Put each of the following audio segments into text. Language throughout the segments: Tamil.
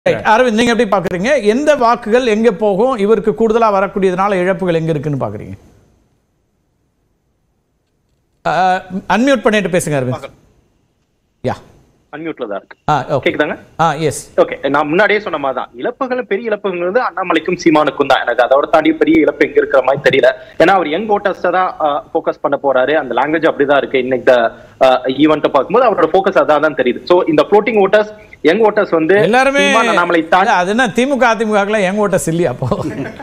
Right. அரவிந்த் நீங்க எப்படி பாக்குறீங்க எந்த வாக்குகள் எங்க போகும் இவருக்கு கூடுதலா வரக்கூடியதுனால இழப்புகள் எங்க இருக்குன்னு பாக்குறீங்க அன்மியூட் பண்ணிட்டு பேசுங்க அரவிந்த் யா அன்மியூட்ல தான் இருக்கு ஆ ஓகே கேக்குதாங்க ஆ எஸ் ஓகே நான் முன்னாடியே சொன்ன மாதிரி தான் இழப்புகள் பெரிய இழப்புகள் வந்து அண்ணாமலைக்கும் சீமானுக்கும் தான் எனக்கு அதோட தாண்டி பெரிய இழப்பு எங்க இருக்கிற மாதிரி தெரியல ஏன்னா அவர் யங் ஓட்டர்ஸ் தான் ஃபோக்கஸ் பண்ண போறாரு அந்த லாங்குவேஜ் அப்படிதான் இருக்கு இன்னைக்கு ஈவெண்ட் பார்க்கும்போது அவரோட ஃபோக்கஸ் அதான் தான் தெரியுது சோ இந்த ஃப்ளோட்டிங் ஓட்டர்ஸ் யங் ஓட்டர்ஸ் வந்து எல்லாருமே சீமான் அண்ணாமலை தாண்டி இல்ல, அது என்ன திமுக அதிமுக எங்க ஓட்ட இல்லையா அப்போ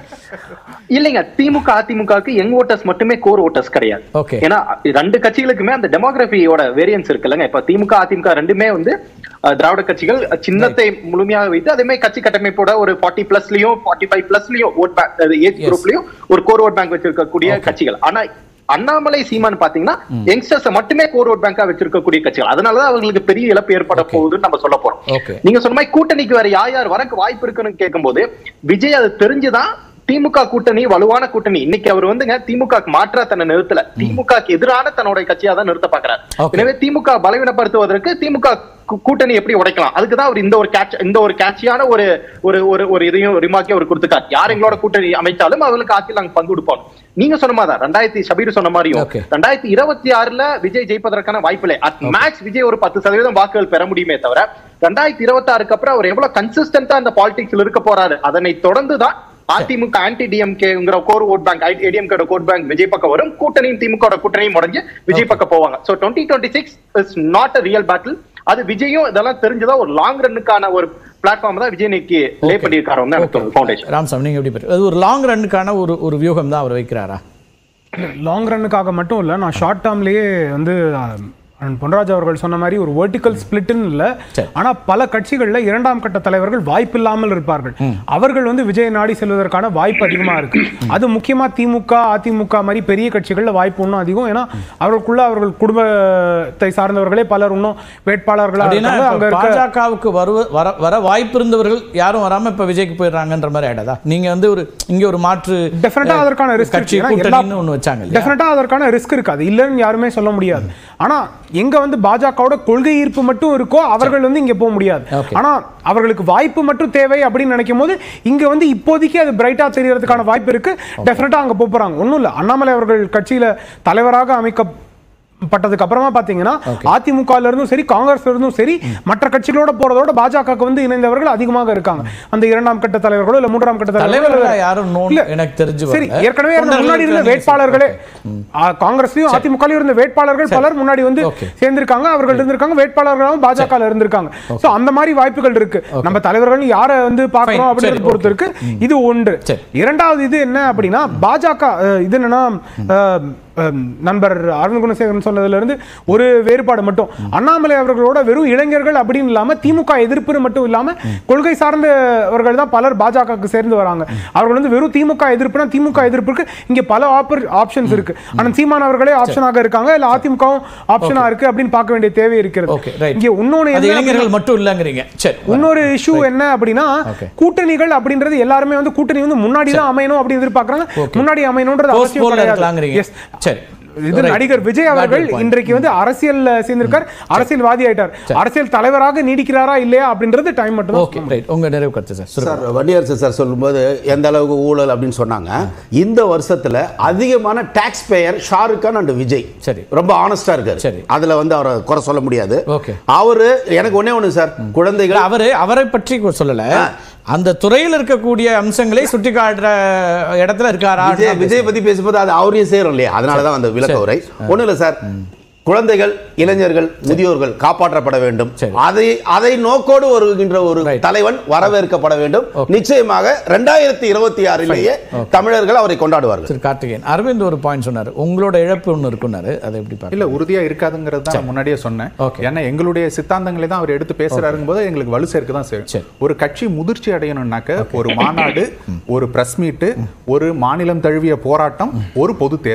இல்லைங்க திமுக அதிமுகவுக்கு யங் ஓட்டர்ஸ் மட்டுமே கோர் ஓட்டர்ஸ் கிடையாது Okay. ஏன்னா ரெண்டு கட்சிகளுக்குமே அந்த டெமோகிராஃபியோட வேரியன்ஸ் இருக்குல்லங்க இப்ப திமுக அதிமுக ரெண்டுமே வந்து அஹ், திராவிட கட்சிகள் அஹ், சின்னத்தை முழுமையாக வைத்து அதே மாதிரி கட்சி கட்டமைப்போட ஒரு ஃபார்ட்டி பிளஸ்லயும் ஃபார்ட்டி ஃபைவ் பிளஸ்லயும் ஓட் பேங்க் ஏஜ் குரூப்லயும் ஒரு கோர் ஓட் பேங்க் வச்சிருக்கக்கூடிய கட்சிகள் ஆனா அண்ணாமலை சீமான் பாத்தீங்கன்னா யங்ஸ்டர்ஸ் மட்டுமே கோர் ஓட் பேங்கா வச்சிருக்கக்கூடிய கட்சிகள் அதனாலதான் அவங்களுக்கு பெரிய இழப்பு ஏற்பட போகுதுன்னு நம்ம சொல்ல போறோம் Okay. நீங்க சொன்ன மாதிரி கூட்டணிக்கு வேற யார் யார் வரக்கு வாய்ப்பு இருக்குன்னு கேட்கும்போது விஜய் அது தெரிஞ்சுதான் திமுக கூட்டணி வலுவான கூட்டணி இன்னைக்கு அவர் வந்துங்க திமுக மாற்றா தன்னை நிறுத்தல திமுக எதிரான தன்னுடைய கட்சியா தான் நிறுத்த பாக்குறாரு Okay. எனவே திமுக பலவீனப்படுத்துவதற்கு திமுக கூ- கூட்டணி எப்படி உடைக்கலாம் அதுக்கு தான் அவர் இந்த ஒரு கேட்ச் இந்த ஒரு கேட்சியான ஒரு ஒரு ஒரு ஒரு இதையும் ரிமார்க்கே அவர் கொடுத்துக்காரு யார் எங்களோட கூட்டணி அமைச்சாலும் அவங்களுக்கு ஆட்சியில் நாங்க பங்கு கொடுப்போம் நீங்க சொன்ன மாதிரி தான் ரெண்டாயிரத்தி ஷபீர் சொன்ன மாதிரியும் Okay. ரெண்டாயிரத்தி இருபத்தி ஆறுல விஜய் ஜெயிப்பதற்கான வாய்ப்பில்லை அட் மேக்ஸ் விஜய் ஒரு பத்து சதவீதம் வாக்குகள் பெற முடியுமே தவிர ரெண்டாயிரத்தி இருபத்தி ஆறுக்கு அப்புறம் அவர் எவ்வளவு கன்சிஸ்டன்டா அந்த பாலிடிக்ஸ்ல இருக்க போறாரு அதனை தொடர்ந்து தான் அதிமுக ஆன்டி டிஎம்கேங்கிற core vote bank ADMK vote bank Vijay பக்கம் வரும் கூட்டணியும் திமுக கூட்டணியும் உடஞ்சு விஜய் பக்கம் போவாங்க so twenty twenty six is not a real battle அது விஜயும் இதெல்லாம் தெரிஞ்சுதான் ஒரு லாங் ரன்னுக்கான ஒரு பிளாட்ஃபார்ம் தான் விஜய் இன்னைக்கு லே பண்ணியிருக்காரு வந்து எனக்கு ஃபவுண்டேஷன் ராம்சாமி நீங்க எப்படி பாரு- அது ஒரு லாங் ரன்னுக்கான ஒரு ஒரு வியூகம் தான் அவர் வைக்கிறாரா லாங் ரன்னுக்காக மட்டும் இல்லை நான் ஷார்ட் டேர்ம்லேயே வந்து அஹ், அண்ணன் பொன்ராஜ் அவர்கள் சொன்ன மாதிரி ஒரு வெர்டிக்கல் ஸ்பிளிட்னு இல்லை சரி. ஆனால் பல கட்சிகளில் இரண்டாம் கட்ட தலைவர்கள் வாய்ப்பில்லாமல் இருப்பார்கள் அவர்கள் வந்து விஜய் நாடி செல்வதற்கான வாய்ப்பு அதிகமாக இருக்கு அது முக்கியமாக திமுக அதிமுக மாதிரி பெரிய கட்சிகளில் வாய்ப்பு இன்னும் அதிகம் ஏன்னா அவர்களுக்குள்ள அவர்கள் குடும்பத்தை சார்ந்தவர்களே பலர் இன்னும் வேட்பாளர்களாக அப்படின்னா இருக்காங்க அங்க இப்ப இருக்க பாஜகவுக்கு வருவ வர வர வாய்ப்பு இருந்தவர்கள் யாரும் வராம இப்ப விஜய்க்கு போயிடுறாங்கன்ற மாதிரி ஆயிடாதா நீங்க வந்து ஒரு இங்க ஒரு மாற்று டெஃபினட்டா அஹ், அதற்கான ரிஸ்க் கட்சி கூட்டணின்னு ஒண்ணு வச்சாங்க இல்லையா? டெஃபினட்டா அதற்கான ரிஸ்க் இருக்கு அது இல்லைன்னு யாருமே சொல்ல முடியாது ஆனா எங்க வந்து பாஜகவோட கொள்கை ஈர்ப்பு மட்டும் இருக்கோ அவர்கள் வந்து இங்க போக முடியாது Okay. ஆனா அவர்களுக்கு வாய்ப்பு மட்டும் தேவை அப்படின்னு நினைக்கும் போது இங்க வந்து இப்போதைக்கு அது பிரைட்டா தெரியறதுக்கான வாய்ப்பு இருக்கு டெஃபினட்டா அங்க போப் போறாங்க ஒண்ணும் இல்ல அண்ணாமலை அவர்கள் கட்சியில தலைவராக அமைக்க பட்டதுக்கு அப்புறமா பாத்தீங்கன்னா அதிமுக ல இருந்தும் சரி காங்கிரஸ்ல இருந்தும் சரி மற்ற கட்சிகளோட போறதோட பாஜகவுக்கு வந்து இணைந்தவர்கள் அதிகமாக இருக்காங்க அந்த இரண்டாம் கட்ட தலைவர்களோ இல்ல மூன்றாம் கட்ட தலைவர்களா தலைவர்களோ யாரும் known இல்ல. எனக்கு தெரிஞ்சு சரி வரல. ஏற்கனவே இருந்த தொண்டர்களுக்கு முன்னாடி இருந்த நீங்க வேட்பாளர்களே ஆ, காங்கிரஸ்லயும் அதிமுகலயும் இருந்த வேட்பாளர்கள் பலர் முன்னாடி வந்து Okay. சேர்ந்திருக்காங்க அவர்கள் இருந்திருக்காங்க வேட்பாளர்களும் பாஜக இருந்திருக்காங்க சோ அந்த மாதிரி வாய்ப்புகள் இருக்கு நம்ம தலைவர்கள் யாரை வந்து Fine. பார்க்கறோம் சரி, அப்படின்றது பொறுத்து இருக்கு இது ஒன்று சரி. இரண்டாவது இது என்ன அப்படின்னா பாஜக அஹ், இது என்னன்னா அஹ், அஹ், நண்பர் அரவிந்த் குணசேகரன் சொன்னதுல இருந்து ஒரு வேறுபாடு மட்டும் அண்ணாமலை அவர்களோட வெறும் இளைஞர்கள் அப்படின்னு இல்லாம திமுக எதிர்ப்புன்னு மட்டும் இல்லாம கொள்கை சார்ந்தவர்கள் தான் பலர் பாஜகவுக்கு சேர்ந்து வராங்க அவர்கள் வந்து வெறும் திமுக எதிர்ப்புனா திமுக எதிர்ப்புக்கு இங்க பல ஆப்ஷன்ஸ் இருக்கு ஆனா சீமான் அவர்களே ஆப்ஷனாக இருக்காங்க இல்ல அதிமுகவும் ஆப்ஷனா இருக்கு அப்படின்னு பார்க்க வேண்டிய தேவை Okay, இருக்கிறது right. இங்க இன்னொன்னு அது என்ன இளைஞர்கள் மட்டும் இல்லங்கிறீங்க சரி இன்னொரு இஷ்யூ என்ன அப்படின்னா Okay. கூட்டணிகள் அப்படின்றது எல்லாருமே வந்து கூட்டணி வந்து முன்னாடி தான் அமையணும் அப்படின்னு எதிர்பார்க்கறாங்க முன்னாடி அமையணும்ன்றது Post அவசியம் poll ல கிடையாது இருக்கலாங்கிறீங்க. Yes. சரி. இது Right. நடிகர் விஜய் அவர்கள் Valid point. இன்றைக்கு வந்து அரசியல் சேர்ந்திருக்கார் அரசியல்வாதி ஆயிட்டார் அரசியல் தலைவராக நீடிக்கிறாரா இல்லையா அப்படின்றது டைம் மட்டும் ஓகே ரைட் உங்க நிறைவு கருத்து சார் சுருக்கம். சார் வன்னியரசு சார் சொல்லும்போது எந்த அளவுக்கு ஊழல் அப்படின்னு சொன்னாங்க இந்த வருஷத்துல அதிகமான tax payer Shahrukh Khan and Vijay சரி. ரொம்ப ஆனஸ்டா இருக்காரு சரி. அதுல வந்து அவரை குறை சொல்ல முடியாது Okay. அவரு எனக்கு ஒண்ணே ஒண்ணு சார் இல்ல, குழந்தைகள் அவரு அவரை பற்றி சொல்லல அந்த துறையில் இருக்கக்கூடிய அம்சங்களை சுட்டி காட்டுற இடத்துல இருக்காரா விஜய் விஜய் பத்தி பேசும்போது அது அவரையும் சேரும் இல்லையா அதனால தான் அந்த விளக்க உரை ஒண்ணும் இல்ல சார் குழந்தைகள் இளைஞர்கள் முதியோர்கள் காப்பாற்றப்பட வேண்டும் சரி. அதை அதை நோக்கோடு வருகின்ற ஒரு Right. தலைவன் வரவேற்கப்பட வேண்டும் நிச்சயமாக ரெண்டாயிரத்தி இருபத்தி ஆறிலேயே தமிழர்கள் அவரை கொண்டாடுவார்கள் திரு கார்த்திகேயன் அரவிந்த் ஒரு பாயிண்ட் சொன்னாரு உங்களோட இழப்பு ஒன்று இருக்குன்னாரு அதை எப்படி இல்ல பார்க்கல உறுதியா இருக்காதுங்கிறது தான் நான் முன்னாடியே சொன்னேன் Okay. ஏன்னா எங்களுடைய சித்தாந்தங்களை தான் அவர் எடுத்து பேசுறாருங்க போது எங்களுக்கு வலு சேர்க்க தான் சரி. செய்யும் ஒரு கட்சி முதிர்ச்சி அடையணும்னாக்க ஒரு மாநாடு ஒரு பிரஸ் மீட்டு ஒரு மாநிலம் தழுவிய போராட்டம் ஒரு பொது தேர்தல்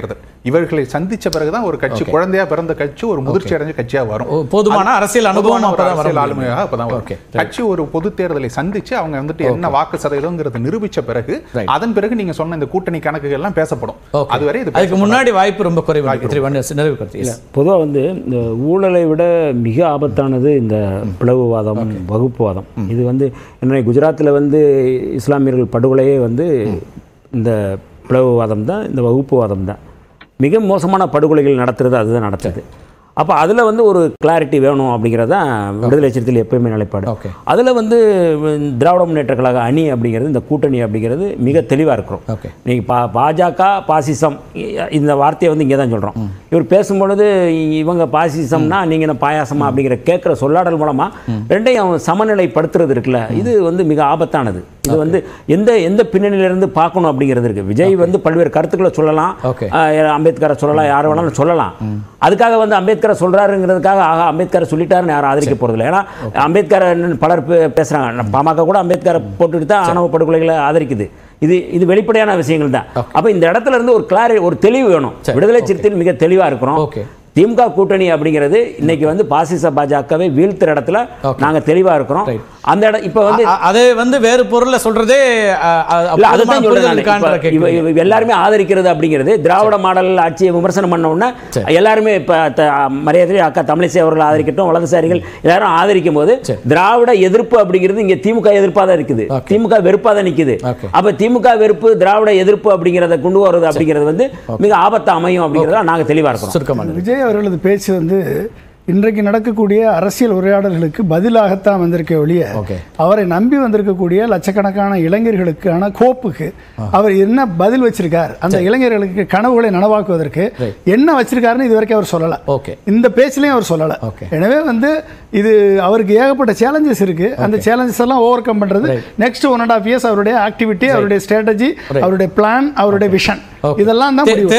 இவர்களை சந்திச்ச பிறகுதான் ஒரு கட்சி குழந்தையா பிறந்த கட்சி ஒரு முதிர்ச்சி அடைஞ்ச கட்சியா வரும் ஓ, போதுமான அது- அரசியல் அனுபவம் போதுமான ஒரு அப்பதான் வர அரசியல் முடியும். ஆளுமையாக அப்பதான் வரும் Okay, right. கட்சி ஒரு பொது தேர்தலை சந்திச்சு அவங்க வந்துட்டு என்ன வாக்கு சதவீதம்ங்கிறத நிரூபிச்ச பிறகு Right. அதன் பிறகு நீங்க சொன்ன இந்த கூட்டணி கணக்குகள் எல்லாம் பேசப்படும் Okay. அதுவரை இது அதுக்கு பேசப்படாது. முன்னாடி வாய்ப்பு ரொம்ப குறைவு திரு வன்னியரசு நிறைவு கருத்து Yes. பொதுவாக வந்து இந்த ஊழலை விட மிக ஆபத்தானது இந்த பிளவுவாதம் வகுப்புவாதம் இது வந்து என்ன குஜராத்தில் வந்து இஸ்லாமியர்கள் படுகொலையே வந்து இந்த பிளவுவாதம் தான் இந்த வகுப்புவாதம் தான் மிக மோசமான படுகொலைகள் நடத்துறது அதுதான் நடத்துது அப்போ அதில் வந்து ஒரு கிளாரிட்டி வேணும் அப்படிங்கிறது தான் விடுதலை சிறுத்தையில் எப்பயுமே நிலைப்பாடு Okay. அதில் வந்து உம், திராவிட முன்னேற்ற கழக அணி அப்படிங்கிறது இந்த கூட்டணி அப்படிங்கிறது மிக தெளிவாக இருக்கிறோம் Okay. நீங்கள் பா பாஜக பாசிசம் இ- இந்த வார்த்தையை வந்து இங்கே தான் சொல்கிறோம் இவர் பேசும்பொழுது இ- இவங்க பாசிசம்னா நீங்கள் என்ன பாயாசமா அப்படிங்கிற கேட்குற சொல்லாடல் மூலமாக ரெண்டையும் சமநிலைப்படுத்துறது இருக்குல்ல இது வந்து மிக ஆபத்தானது இது வந்து எந்த எந்த பின்னணியிலிருந்து பார்க்கணும் அப்படிங்கிறது இருக்குது விஜய் வந்து பல்வேறு கருத்துக்களை சொல்லலாம் Okay. ஆஹ் அம்பேத்கரை சொல்லலாம் யார் வேணாலும் சொல்லலாம் அதுக்காக வந்து அம்பேத்கரை சொல்றாருங்கிறதுக்காக ஆகா அம்பேத்கரை சொல்லிட்டாருன்னு யாரும் ஆதரிக்க போறதில்லை ஏன்னா அம்பேத்கர் பலர் பே- பேசுறாங்க பாமக கூட அம்பேத்கரை போட்டுட்டு தான் ஆணவ படுகொலைகளை ஆதரிக்குது இது இது வெளிப்படையான விஷயங்கள் தான் அப்ப இந்த இடத்துல இருந்து ஒரு கிளாரி ஒரு தெளிவு வேணும் சரி, விடுதலை சிறுத்தையில் மிக தெளிவா இருக்கிறோம் Okay. திமுக கூட்டணி அப்படிங்கிறது இன்னைக்கு வந்து பாசிச பாஜகவை வீழ்த்துற இடத்துல Okay. நாங்க தெளிவா இருக்கிறோம் Right. அந்த இடம் இப்ப வந்து அ- அது வந்து வேறு பொருள்ல சொல்றதே அ, அ, இல்ல போதுமான அதுதான் புரிதல் சொல்றேன் இருக்கான்ற இப்ப இவ- கேட்கிறீங்க. இவ எல்லாருமே ஆதரிக்கிறது அப்படிங்கிறது திராவிட மாடல் ஆட்சியை விமர்சனம் பண்ண உடனே சரி. எல்லாருமே இப்ப த- மரியாதை அக்கா தமிழிசை அவர்கள் ஆதரிக்கட்டும் வலதுசாரிகள் எல்லாரும் ஆதரிக்கும் போது சரி. திராவிட எதிர்ப்பு அப்படிங்கிறது இங்க திமுக எதிர்ப்பாக தான் இருக்குது Okay. திமுக வெறுப்பாக தான் நிக்குது Okay. அப்ப திமுக வெறுப்பு திராவிட எதிர்ப்பு அப்படிங்கிறத கொண்டு வர்றது அப்படிங்கிறது வந்து மிக ஆபத்து அமையும் அப்படிங்கிறத நாங்க தெளிவா இருக்கிறோம் சுருக்கமான விஜய் அவர்களது பேச்சு வந்து இன்றைக்கு நடக்கக்கூடிய அரசியல் உரையாடல்களுக்கு பதிலாகத்தான் வந்திருக்க ஒழிய Okay. அவரை நம்பி வந்திருக்கக்கூடிய லட்சக்கணக்கான இளைஞர்களுக்கான கோப்புக்கு அவர் என்ன பதில் வச்சிருக்கார் அந்த இளைஞர்களுக்கு கனவுகளை நனவாக்குவதற்கு Right. என்ன வச்சிருக்காருன்னு இது வரைக்கும் அவர் சொல்லல Okay. இந்த பேச்சிலையும் அவர் சொல்லல Okay. எனவே வந்து இது அவருக்கு ஏகப்பட்ட சேலஞ்சஸ் இருக்கு அந்த சேலஞ்சஸ் எல்லாம் ஓவர் கம் பண்றது next one and half years அவருடைய ஆக்டிவிட்டி அவருடைய ஸ்ட்ராட்டஜி அவருடைய பிளான் அவருடைய விஷன் Okay. இதெல்லாம் தான் தே- முடிவு